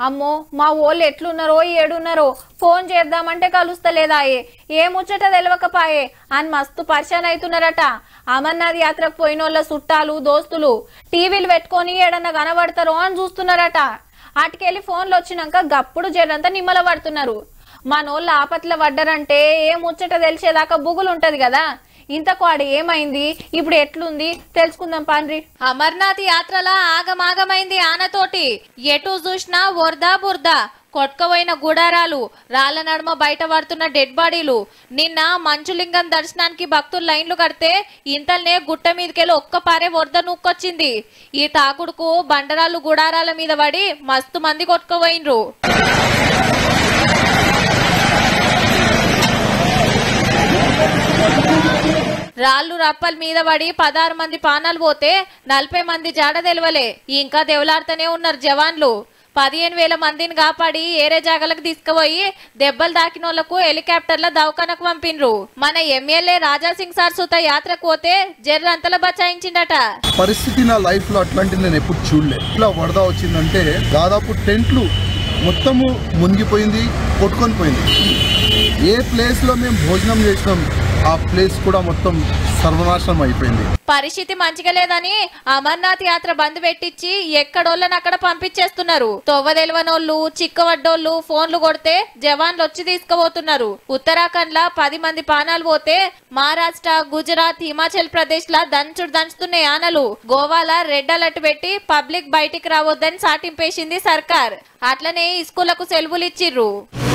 అమ్మో మా ఓళ్ళు ఎట్లున్నారో ఏడున్నారో ఫోన్ చేద్దామంటే కలుస్తలేదాయే ఏ ముచ్చట తెలవకపాయే అని మస్తు పరిశాన్ అవుతున్నారట అమర్నాథ్ యాత్రకు పోయినోళ్ళ చుట్టాలు దోస్తులు టీవీలు పెట్టుకొని ఏడన్నా కనబడతారో అని చూస్తున్నారట అటుకెళ్ళి ఫోన్లు వచ్చినాక గప్పుడు జరంతా నిమ్మల పడుతున్నారు మనోళ్ళు ఆపత్ల పడ్డారంటే ఏ ముచ్చట తెలిసేదాకా బుగులు ఉంటది కదా ఇంతకు ఆడ ఏమైంది ఇప్పుడు ఎట్లుంది తెలుసుకుందాం పాండ్రి అమర్నాథ్ యాత్రల ఆగమాగమైంది ఆనతోటి ఎటు చూసినా వరదా బురదా కొట్టుకపోయిన గుడారాలు రాళ్ల నడుమ బయట పడుతున్న డెడ్ బాడీలు నిన్న మంచులింగం దర్శనానికి భక్తులు లైన్లు కడితే ఇంతల్నే గుట్ట మీదకెళ్ళి ఒక్క పారే వరద నూక్కొచ్చింది ఈ తాకుడుకు బండరాలు గుడారాల మీద పడి మస్తు మంది కొట్టుకుపోయినరు రాళ్ళు రప్పల మీద పడి పదహారు మంది పానాలు పోతే నలభై మంది జాడ తెలవలే ఇంకా దేవులాడుతూనే ఉన్నారు జవాన్లు పదిహేను వేల మందిని కాపాడి ఏరే జాగలకు తీసుకుపోయి దెబ్బలు దాకిన వాళ్లకు హెలికాప్టర్ల దవాఖానకు పంపిండ్రు మన ఎమ్మెల్యే రాజాసింగ్ సార్ సుత యాత్రకు పోతే జర్రంతల బచాయించిండట పరిస్థితి నా లైఫ్ లో అట్లాంటిది నేను ఎప్పుడు చూడలే ఇట్లా వరద వచ్చిందంటే దాదాపు టెంట్లు మొత్తము మునిగిపోయింది కొట్టుకొని పోయింది ఏ ప్లేస్ లో మేము భోజనం చేసినాం ఆ ప్లేస్ కూడా మొత్తం సర్వనాశనం అయిపోయింది పరిస్థితి మంచిగా లేదని అమర్నాథ్ యాత్ర బంద్ పెట్టించి ఎక్కడోళ్ళని అక్కడ పంపించేస్తున్నారు తొవ్వ తెలివనోళ్ళు చిక్కవడ్డోళ్ళు ఫోన్లు కొడితే జవాన్లు వచ్చి తీసుకుపోతున్నారు ఉత్తరాఖండ్ లా పది మంది పానాలు పోతే మహారాష్ట్ర గుజరాత్ హిమాచల్ ప్రదేశ్ లా దంచుడు దంచుతున్నాయి ఆనలు గోవాల రెడ్ అలర్ట్ పెట్టి పబ్లిక్ బయటికి రావద్దని సాటింపేసింది సర్కార్ అట్లనే ఈ స్కూళ్లకు సెలవులు ఇచ్చిర్రు